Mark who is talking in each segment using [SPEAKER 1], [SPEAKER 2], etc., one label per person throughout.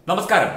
[SPEAKER 1] നമസ്കാരം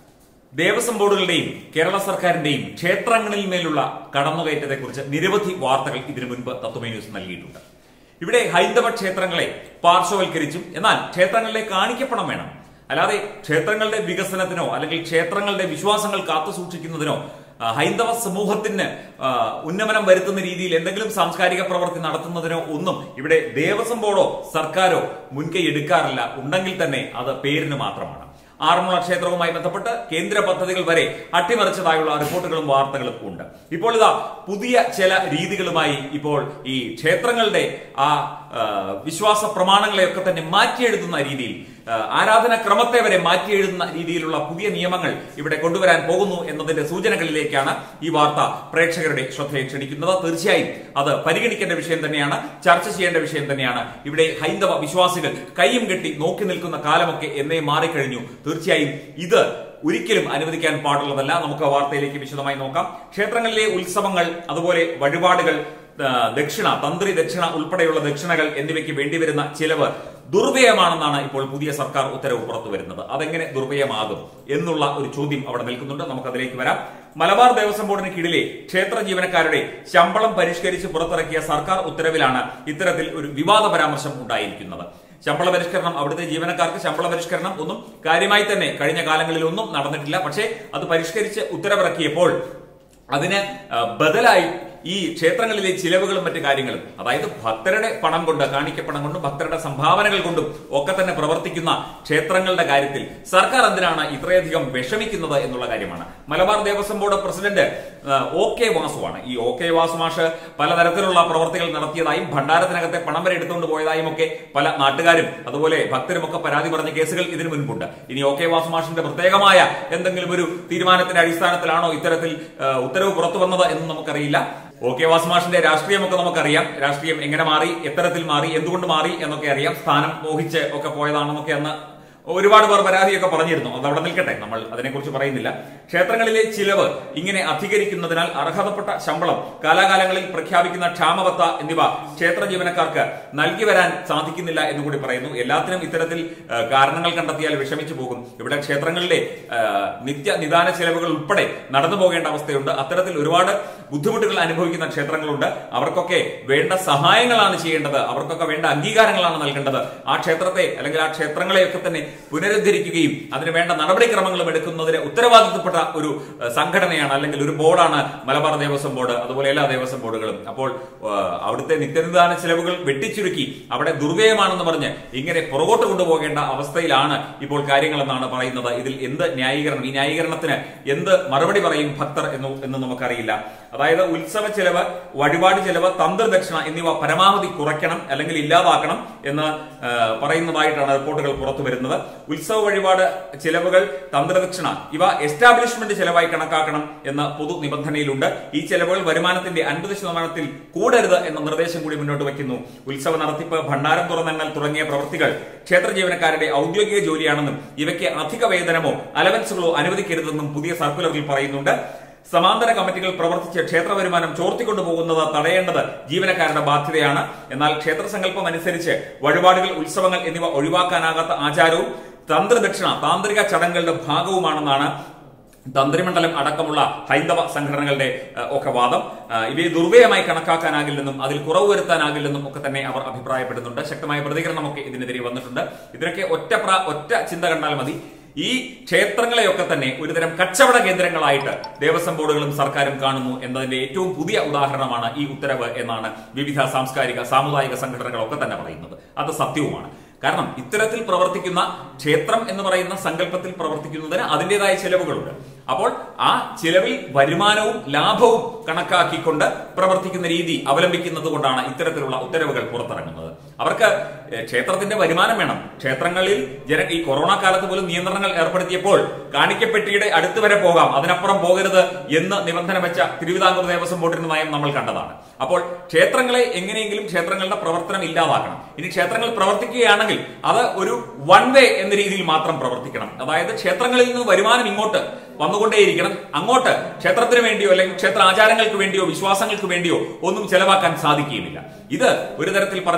[SPEAKER 1] ദേവസ്വം ബോർഡുകളുടെയും കേരള സർക്കാരിന്റെയും ക്ഷേത്രങ്ങളിൽ മേലുള്ള കടന്നുകയറ്റത്തെക്കുറിച്ച് നിരവധി വാർത്തകൾ ഇതിനു മുൻപ് തത്വമേ ന്യൂസ് നൽകിയിട്ടുണ്ട് ഇവിടെ ഹൈന്ദവ ക്ഷേത്രങ്ങളെ പാർശ്വവൽക്കരിച്ചും എന്നാൽ ക്ഷേത്രങ്ങളിലെ കാണിക്കപ്പണം വേണം അല്ലാതെ ക്ഷേത്രങ്ങളുടെ വികസനത്തിനോ അല്ലെങ്കിൽ ക്ഷേത്രങ്ങളുടെ വിശ്വാസങ്ങൾ കാത്തുസൂക്ഷിക്കുന്നതിനോ ആ, ഹൈന്ദവ സമൂഹത്തിന് ആ, ഉന്നമനം വരുത്തുന്ന രീതിയിൽ എന്തെങ്കിലും സാംസ്കാരിക പ്രവൃത്തി നടത്തുന്നതിനോ ഒന്നും ഇവിടെ ദേവസ്വം ബോർഡോ സർക്കാരോ മുൻകൈ എടുക്കാറില്ല ഉണ്ടെങ്കിൽ തന്നെ അത് പേരിന് മാത്രമാണ് ആറന്മുള ക്ഷേത്രവുമായി ബന്ധപ്പെട്ട് കേന്ദ്ര പദ്ധതികൾ വരെ അട്ടിമറിച്ചതായുള്ള റിപ്പോർട്ടുകളും വാർത്തകളും ഉണ്ട് ഇപ്പോൾ ഇതാ പുതിയ ചില രീതികളുമായി ഇപ്പോൾ ഈ ക്ഷേത്രങ്ങളുടെ ആ ആ, വിശ്വാസ പ്രമാണങ്ങളെയൊക്കെ തന്നെ മാറ്റിയെഴുതുന്ന രീതിയിൽ ആ, ആരാധനാക്രമത്തെ വരെ മാറ്റിയെഴുതുന്ന രീതിയിലുള്ള പുതിയ നിയമങ്ങൾ ഇവിടെ കൊണ്ടുവരാൻ പോകുന്നു എന്നതിന്റെ സൂചനകളിലേക്കാണ് ഈ വാർത്ത പ്രേക്ഷകരുടെ ശ്രദ്ധയെ ക്ഷണിക്കുന്നത് തീർച്ചയായും അത് പരിഗണിക്കേണ്ട വിഷയം തന്നെയാണ് ചർച്ച ചെയ്യേണ്ട വിഷയം തന്നെയാണ് ഇവിടെ ഹൈന്ദവ വിശ്വാസികൾ കൈയും കെട്ടി നോക്കി നിൽക്കുന്ന കാലമൊക്കെ എന്നേ മാറിക്കഴിഞ്ഞു തീർച്ചയായും ഇത് ഒരിക്കലും അനുവദിക്കാൻ പാടുള്ളതല്ല നമുക്ക് വാർത്തയിലേക്ക് വിശദമായി നോക്കാം ക്ഷേത്രങ്ങളിലെ ഉത്സവങ്ങൾ അതുപോലെ വഴിപാടുകൾ ആ, ദക്ഷിണ തന്ത്രി ദക്ഷിണ ഉൾപ്പെടെയുള്ള ദക്ഷിണകൾ എന്നിവയ്ക്ക് വേണ്ടിവരുന്ന ചിലവ് ദുർവ്യയമാണെന്നാണ് ഇപ്പോൾ പുതിയ സർക്കാർ ഉത്തരവ് പുറത്തു വരുന്നത് അതെങ്ങനെ ദുർവ്യയമാകും എന്നുള്ള ഒരു ചോദ്യം അവിടെ നിൽക്കുന്നുണ്ട് നമുക്ക് അതിലേക്ക് വരാം മലബാർ ദേവസ്വം ബോർഡിന് കീഴിലെ ക്ഷേത്ര ജീവനക്കാരുടെ ശമ്പളം പരിഷ്കരിച്ച് പുറത്തിറക്കിയ സർക്കാർ ഉത്തരവിലാണ് ഇത്തരത്തിൽ ഒരു വിവാദ പരാമർശം ഉണ്ടായിരിക്കുന്നത് ശമ്പള പരിഷ്കരണം അവിടുത്തെ ജീവനക്കാർക്ക് ശമ്പള പരിഷ്കരണം ഒന്നും കാര്യമായി തന്നെ കഴിഞ്ഞ കാലങ്ങളിൽ ഒന്നും നടന്നിട്ടില്ല പക്ഷേ അത് പരിഷ്കരിച്ച് ഉത്തരവിറക്കിയപ്പോൾ അതിന് ആ, ബദലായി ഈ ക്ഷേത്രങ്ങളിലെ ചിലവുകളും മറ്റു കാര്യങ്ങളും അതായത് ഭക്തരുടെ പണം കൊണ്ട് കാണിക്കപ്പണം കൊണ്ടും ഭക്തരുടെ സംഭാവനകൾ കൊണ്ടും ഒക്കെ തന്നെ പ്രവർത്തിക്കുന്ന ക്ഷേത്രങ്ങളുടെ കാര്യത്തിൽ സർക്കാർ എന്തിനാണ് ഇത്രയധികം വിഷമിക്കുന്നത് എന്നുള്ള കാര്യമാണ് മലബാർ ദേവസ്വം ബോർഡ് പ്രസിഡന്റ് ആ, ഒ കെ വാസുവാണ് ഈ ഒ കെ വാസു മാഷ് പലതരത്തിലുള്ള പ്രവർത്തികൾ നടത്തിയതായും ഭണ്ഡാരത്തിനകത്തെ പണം വരെ എടുത്തുകൊണ്ട് പോയതായും ഒക്കെ പല നാട്ടുകാരും അതുപോലെ ഭക്തരും ഒക്കെ പരാതി പറഞ്ഞ കേസുകൾ ഇതിനു മുൻപുണ്ട് ഇനി ഒ കെ വാസു മാഷിന്റെ പ്രത്യേകമായ എന്തെങ്കിലും ഒരു തീരുമാനത്തിന്റെ അടിസ്ഥാനത്തിലാണോ ഇത്തരത്തിൽ ആ, ഉത്തരവ് പുറത്തു വന്നത് എന്ന് നമുക്കറിയില്ല ഒ കെ വാസുമാഷിന്റെ രാഷ്ട്രീയമൊക്കെ നമുക്കറിയാം രാഷ്ട്രീയം എങ്ങനെ മാറി എത്തരത്തിൽ മാറി എന്തുകൊണ്ട് മാറി എന്നൊക്കെ അറിയാം സ്ഥാനം മോഹിച്ച് ഒക്കെ പോയതാണെന്നൊക്കെ അന്ന് ഒരുപാട് പേർ പരാതിയൊക്കെ പറഞ്ഞിരുന്നു അത് അവിടെ നിൽക്കട്ടെ നമ്മൾ അതിനെക്കുറിച്ച് പറയുന്നില്ല ക്ഷേത്രങ്ങളിലെ ചിലവ് ഇങ്ങനെ അധികരിക്കുന്നതിനാൽ അർഹതപ്പെട്ട ശമ്പളം കാലാകാലങ്ങളിൽ പ്രഖ്യാപിക്കുന്ന ക്ഷാമബത്ത എന്നിവ ക്ഷേത്ര ജീവനക്കാർക്ക് നൽകി വരാൻ സാധിക്കുന്നില്ല എന്ന് കൂടി പറയുന്നു എല്ലാത്തിനും ഇത്തരത്തിൽ ആ, കാരണങ്ങൾ കണ്ടെത്തിയാൽ വിഷമിച്ചു പോകും ഇവിടെ ക്ഷേത്രങ്ങളിലെ ആ, നിത്യ നിദാന ചെലവുകൾ ഉൾപ്പെടെ നടന്നു പോകേണ്ട അവസ്ഥയുണ്ട് അത്തരത്തിൽ ഒരുപാട് ബുദ്ധിമുട്ടുകൾ അനുഭവിക്കുന്ന ക്ഷേത്രങ്ങളുണ്ട് അവർക്കൊക്കെ വേണ്ട സഹായങ്ങളാണ് ചെയ്യേണ്ടത് അവർക്കൊക്കെ വേണ്ട അംഗീകാരങ്ങളാണ് നൽകേണ്ടത് ആ ക്ഷേത്രത്തെ അല്ലെങ്കിൽ ആ ക്ഷേത്രങ്ങളെയൊക്കെ തന്നെ പുനരുദ്ധരിക്കുകയും അതിന് വേണ്ട നടപടിക്രമങ്ങളും എടുക്കുന്നതിന് ഉത്തരവാദിത്തപ്പെട്ട ഒരു ഏഹ്, സംഘടനയാണ് അല്ലെങ്കിൽ ഒരു ബോർഡാണ് മലബാർ ദേവസ്വം ബോർഡ് അതുപോലെ എല്ലാ ദേവസ്വം ബോർഡുകളും അപ്പോൾ ഏഹ്, അവിടുത്തെ നിത്യനിദാന ചെലവുകൾ വെട്ടിച്ചുരുക്കി അവിടെ ദുർവ്യയമാണെന്ന് പറഞ്ഞ് ഇങ്ങനെ പുറകോട്ട് കൊണ്ടുപോകേണ്ട അവസ്ഥയിലാണ് ഇപ്പോൾ കാര്യങ്ങളെന്നാണ് പറയുന്നത് ഇതിൽ എന്ത് ന്യായീകരണം ഈ ന്യായീകരണത്തിന് എന്ത് മറുപടി പറയും ഭക്തർ എന്ന് എന്ന് നമുക്കറിയില്ല അതായത് ഉത്സവ ചെലവ് വഴിപാട് ചെലവ് തന്ത്രദക്ഷിണ എന്നിവ പരമാവധി കുറയ്ക്കണം അല്ലെങ്കിൽ ഇല്ലാതാക്കണം എന്ന് ആ, പറയുന്നതായിട്ടാണ് റിപ്പോർട്ടുകൾ പുറത്തു വരുന്നത് ഉത്സവ വഴിപാട് ചെലവുകൾ തന്ത്രദക്ഷിണ ഇവ എസ്റ്റാബ്ലിഷ്മെന്റ് ചെലവായി കണക്കാക്കണം എന്ന പൊതു നിബന്ധനയിലുണ്ട് ഈ ചെലവുകൾ വരുമാനത്തിന്റെ അൻപത് ശതമാനത്തിൽ കൂടരുത് എന്ന നിർദ്ദേശം കൂടി മുന്നോട്ട് വയ്ക്കുന്നു ഉത്സവ നടത്തിപ്പ് ഭണ്ഡാരം തുറന്നെണ്ണൽ തുടങ്ങിയ പ്രവൃത്തികൾ ക്ഷേത്ര ജീവനക്കാരുടെ ഔദ്യോഗിക ജോലിയാണെന്നും ഇവയ്ക്ക് അധിക വേതനമോ അലവൻസുകളോ അനുവദിക്കരുതെന്നും പുതിയ സർക്കുലറിൽ പറയുന്നുണ്ട് സമാന്തര കമ്മിറ്റികൾ പ്രവർത്തിച്ച് ക്ഷേത്ര വരുമാനം ചോർത്തിക്കൊണ്ടുപോകുന്നത് തടയേണ്ടത് ജീവനക്കാരുടെ ബാധ്യതയാണ് എന്നാൽ ക്ഷേത്ര സങ്കല്പം അനുസരിച്ച് വഴിപാടുകൾ ഉത്സവങ്ങൾ എന്നിവ ഒഴിവാക്കാനാകാത്ത ആചാരവും തന്ത്രദക്ഷിണ താന്ത്രിക ചടങ്ങുകളുടെ ഭാഗവുമാണെന്നാണ് തന്ത്രിമണ്ഡലം അടക്കമുള്ള ഹൈന്ദവ സംഘടനകളുടെ ഏഹ്, ഒക്കെ വാദം ഏഹ്, ഇവയെ ദുർവ്യയമായി കണക്കാക്കാനാകില്ലെന്നും അതിൽ കുറവ് വരുത്താനാകില്ലെന്നും ഒക്കെ തന്നെ അവർ അഭിപ്രായപ്പെടുന്നുണ്ട് ശക്തമായ പ്രതികരണമൊക്കെ ഇതിനെതിരെ വന്നിട്ടുണ്ട് ഇതിനൊക്കെ ഒറ്റ പ്ര- ഒറ്റ ചിന്ത കണ്ടാൽ മതി ഈ ക്ഷേത്രങ്ങളെയൊക്കെ തന്നെ ഒരുതരം കച്ചവട കേന്ദ്രങ്ങളായിട്ട് ദേവസ്വം ബോർഡുകളും സർക്കാരും കാണുന്നു എന്നതിന്റെ ഏറ്റവും പുതിയ ഉദാഹരണമാണ് ഈ ഉത്തരവ് എന്നാണ് വിവിധ സാംസ്കാരിക സാമുദായിക സംഘടനകളൊക്കെ തന്നെ പറയുന്നത് അത് സത്യവുമാണ് കാരണം ഇത്തരത്തിൽ പ്രവർത്തിക്കുന്ന ക്ഷേത്രം എന്ന് പറയുന്ന സങ്കല്പത്തിൽ പ്രവർത്തിക്കുന്നതിന് അതിൻ്റെതായ ചെലവുകളുണ്ട് അപ്പോൾ ആ ചിലവിൽ വരുമാനവും ലാഭവും കണക്കാക്കിക്കൊണ്ട് പ്രവർത്തിക്കുന്ന രീതി അവലംബിക്കുന്നത് കൊണ്ടാണ് ഇത്തരത്തിലുള്ള ഉത്തരവുകൾ പുറത്തിറങ്ങുന്നത് അവർക്ക് ഏഹ്, ക്ഷേത്രത്തിന്റെ വരുമാനം വേണം ക്ഷേത്രങ്ങളിൽ ജന ഈ കൊറോണ കാലത്ത് പോലും നിയന്ത്രണങ്ങൾ ഏർപ്പെടുത്തിയപ്പോൾ കാണിക്കപ്പെട്ടിയുടെ അടുത്ത് വരെ പോകാം അതിനപ്പുറം പോകരുത് എന്ന് നിബന്ധന വെച്ച തിരുവിതാംകൂർ ദേവസ്വം ബോർഡിന്റെ നയം നമ്മൾ കണ്ടതാണ് അപ്പോൾ ക്ഷേത്രങ്ങളെ എങ്ങനെയെങ്കിലും ക്ഷേത്രങ്ങളുടെ പ്രവർത്തനം ഇല്ലാതാക്കണം ഇനി ക്ഷേത്രങ്ങൾ പ്രവർത്തിക്കുകയാണെങ്കിൽ അത് ഒരു വൺ വേ എന്ന രീതിയിൽ മാത്രം പ്രവർത്തിക്കണം അതായത് ക്ഷേത്രങ്ങളിൽ നിന്ന് വരുമാനം ഇങ്ങോട്ട് വന്നുകൊണ്ടേയിരിക്കണം അങ്ങോട്ട് ക്ഷേത്രത്തിന് വേണ്ടിയോ അല്ലെങ്കിൽ ക്ഷേത്ര ആചാരങ്ങൾക്ക് വേണ്ടിയോ വിശ്വാസങ്ങൾക്ക് വേണ്ടിയോ ഒന്നും ചെലവാക്കാൻ സാധിക്കുകയുമില്ല ഇത് ഒരു തരത്തിൽ പറഞ്ഞാൽ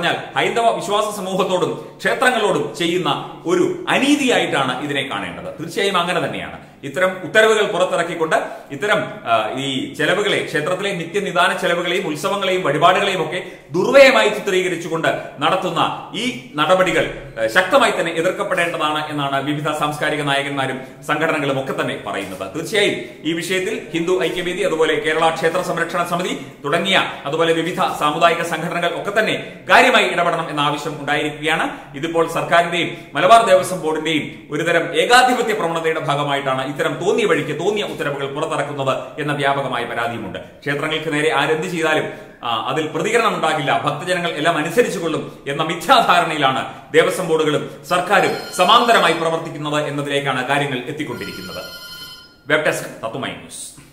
[SPEAKER 1] ഹൈന്ദവ വിശ്വാസ സമൂഹത്തോടും ക്ഷേത്രങ്ങളോടും ചെയ്യുന്ന ഒരു അനീതിയായിട്ടാണ് ഇതിനെ കാണേണ്ടത് തീർച്ചയായും അങ്ങനെ തന്നെയാണ് ഇത്തരം ഉത്തരവുകൾ പുറത്തിറക്കിക്കൊണ്ട് ഇത്തരം ആ, ഈ ചെലവുകളെ ക്ഷേത്രത്തിലെ നിത്യനിദാന ചെലവുകളെയും ഉത്സവങ്ങളെയും വഴിപാടുകളെയും ഒക്കെ ദുർവ്യയമായി ചിത്രീകരിച്ചുകൊണ്ട് നടത്തുന്ന ഈ നടപടികൾ ആ, ശക്തമായി തന്നെ എതിർക്കപ്പെടേണ്ടതാണ് എന്നാണ് വിവിധ സാംസ്കാരിക നായകന്മാരും സംഘടനകളും ഒക്കെ തന്നെ പറയുന്നത് തീർച്ചയായും ഈ വിഷയത്തിൽ ഹിന്ദു ഐക്യവേദി അതുപോലെ കേരള ക്ഷേത്ര സംരക്ഷണ സമിതി തുടങ്ങിയ അതുപോലെ വിവിധ സാമുദായിക സംഘടനകൾ ഒക്കെ തന്നെ കാര്യമായി ഇടപെടണം എന്ന ആവശ്യം ഉണ്ടായിരിക്കുകയാണ് ഇതിപ്പോൾ സർക്കാരിന്റെയും മലബാർ ദേവസ്വം ബോർഡിന്റെയും ഒരുതരം ഏകാധിപത്യ പ്രവണതയുടെ ഭാഗമായിട്ടാണ് ഇത്തരം തോന്നിയ വഴിക്ക് തോന്നിയ ഉത്തരവുകൾ പുറത്തിറക്കുന്നത് എന്ന വ്യാപകമായ പരാതിയുമുണ്ട് ക്ഷേത്രങ്ങൾക്ക് നേരെ ആരെന്ത് ചെയ്താലും ആ, അതിൽ പ്രതികരണം ഉണ്ടാകില്ല ഭക്തജനങ്ങൾ എല്ലാം അനുസരിച്ചുകൊള്ളും എന്ന മിഥ്യാധാരണയിലാണ് ദേവസ്വം ബോർഡുകളും സർക്കാരും സമാന്തരമായി പ്രവർത്തിക്കുന്നത് എന്നതിലേക്കാണ് കാര്യങ്ങൾ എത്തിക്കൊണ്ടിരിക്കുന്നത് വെബ് ഡെസ്ക് തത്വമൈ ന്യൂസ്